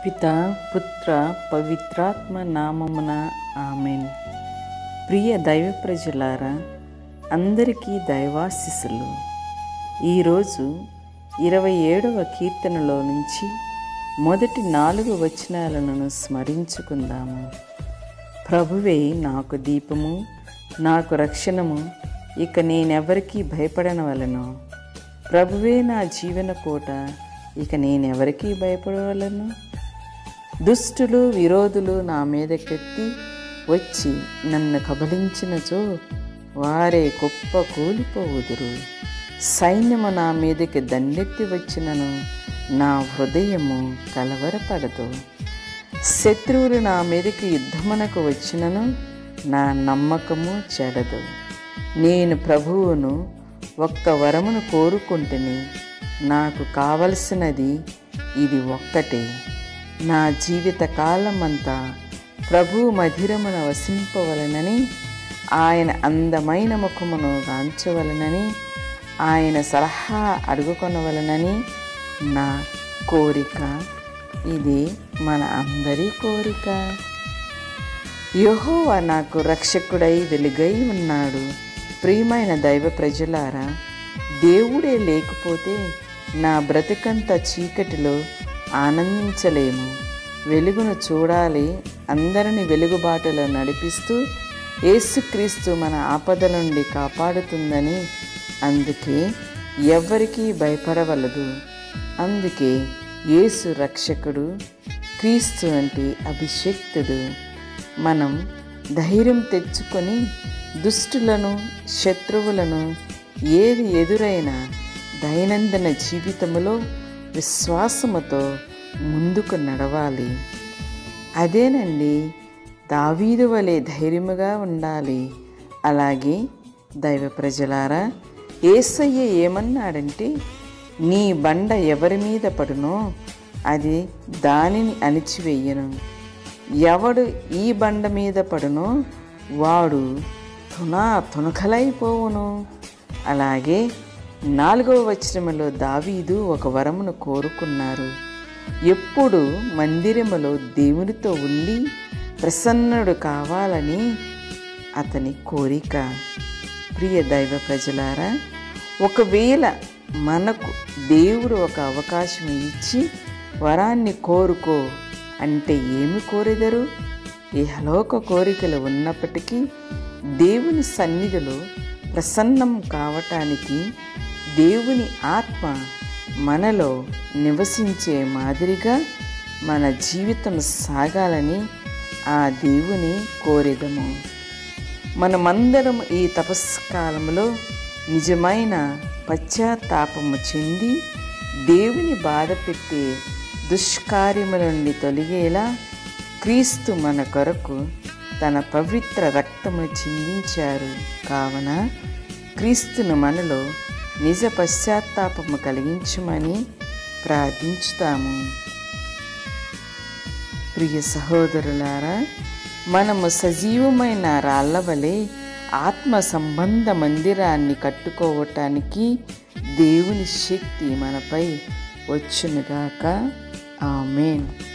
పిత పుత్ర పవిత్రాత్మ నామమున ఆమెన్ ప్రియ దైవ ప్రజలారా అందరికీ దైవాశిస్సులు ఈరోజు ఇరవై ఏడవ కీర్తనలో నుంచి మొదటి నాలుగు వచనాలను స్మరించుకుందాము ప్రభువే నాకు దీపము నాకు రక్షణము ఇక నేనెవరికి భయపడనవలను ప్రభువే నా జీవన కోట ఇక నేనెవరికి భయపడవలను దుష్టులు విరోధులు నా మీదకెత్తి వచ్చి నన్ను కబలించినచో వారే గొప్ప కూలిపోవుదురు సైన్యము నా మీదకి దండెత్తి వచ్చినను నా హృదయము కలవరపడదు శత్రువులు నా మీదకి యుద్ధమునకు వచ్చినను నా నమ్మకము చెడదు నేను ప్రభువును ఒక్క వరమును కోరుకుంటుని నాకు కావలసినది ఇది ఒక్కటే నా జీవిత కాలమంతా ప్రభువు మధిరమున వసింపవలనని ఆయన అందమైన ముఖమును గాంచవలనని ఆయన సలహా అడుగుకొనవలనని నా కోరిక ఇది మన అందరి కోరిక యెహోవా నాకు రక్షకుడై వెలుగై ఉన్నాడు ప్రియమైన దైవ ప్రజలారా దేవుడే లేకపోతే నా బ్రతికంత చీకటిలో ఆనందించలేము వెలుగును చూడాలి అందరిని వెలుగుబాటలో నడిపిస్తూ యేసుక్రీస్తు మన ఆపదల నుండి కాపాడుతుందని అందుకే ఎవ్వరికీ భయపడవలదు అందుకే యేసు రక్షకుడు క్రీస్తు అంటే అభిషక్తుడు మనం ధైర్యం తెచ్చుకొని దుష్టులను శత్రువులను ఏది ఎదురైనా దైనందిన జీవితంలో విశ్వాసముతో ముందుకు నడవాలి అదేనండి దావీదు వలె ధైర్యముగా ఉండాలి అలాగే దైవ ప్రజలారా ఏసయ్య ఏమన్నాడంటే నీ బండ ఎవరి మీద పడునో అది దానిని అణిచివేయను ఎవడు ఈ బండ మీద పడునో వాడు తునా తునకలైపోవును అలాగే నాలుగవ వచనములో దావీదు ఒక వరమును కోరుకున్నారు ఎప్పుడు మందిరములో దేవునితో ఉండి ప్రసన్నుడు కావాలని అతని కోరిక ప్రియ దైవ ప్రజలారా ఒకవేళ మనకు దేవుడు ఒక అవకాశం ఇచ్చి వరాన్ని కోరుకో అంటే ఏమి కోరెదరు ఇహలోక కోరికలు ఉన్నప్పటికీ దేవుని సన్నిధిలో ప్రసన్నం కావటానికి దేవుని ఆత్మ మనలో నివసించే మాదిరిగా మన జీవితం సాగాలని ఆ దేవుని కోరెదము మనమందరం ఈ తపస్కాలంలో నిజమైన పశ్చాత్తాపము చెంది దేవుని బాధ పెట్టే దుష్కార్యముల నుండి తొలగేలా క్రీస్తు మన కొరకు తన పవిత్ర రక్తము చిందించారు కావున క్రీస్తును మనలో నిజ పశ్చాత్తాపము కలిగించమని ప్రార్థించుతాము ప్రియ సహోదరులారా మనము సజీవమైన రాళ్ల వలె ఆత్మ సంబంధ మందిరాన్ని కట్టుకోవటానికి దేవుని శక్తి మనపై వచ్చునుగాక ఆమెన్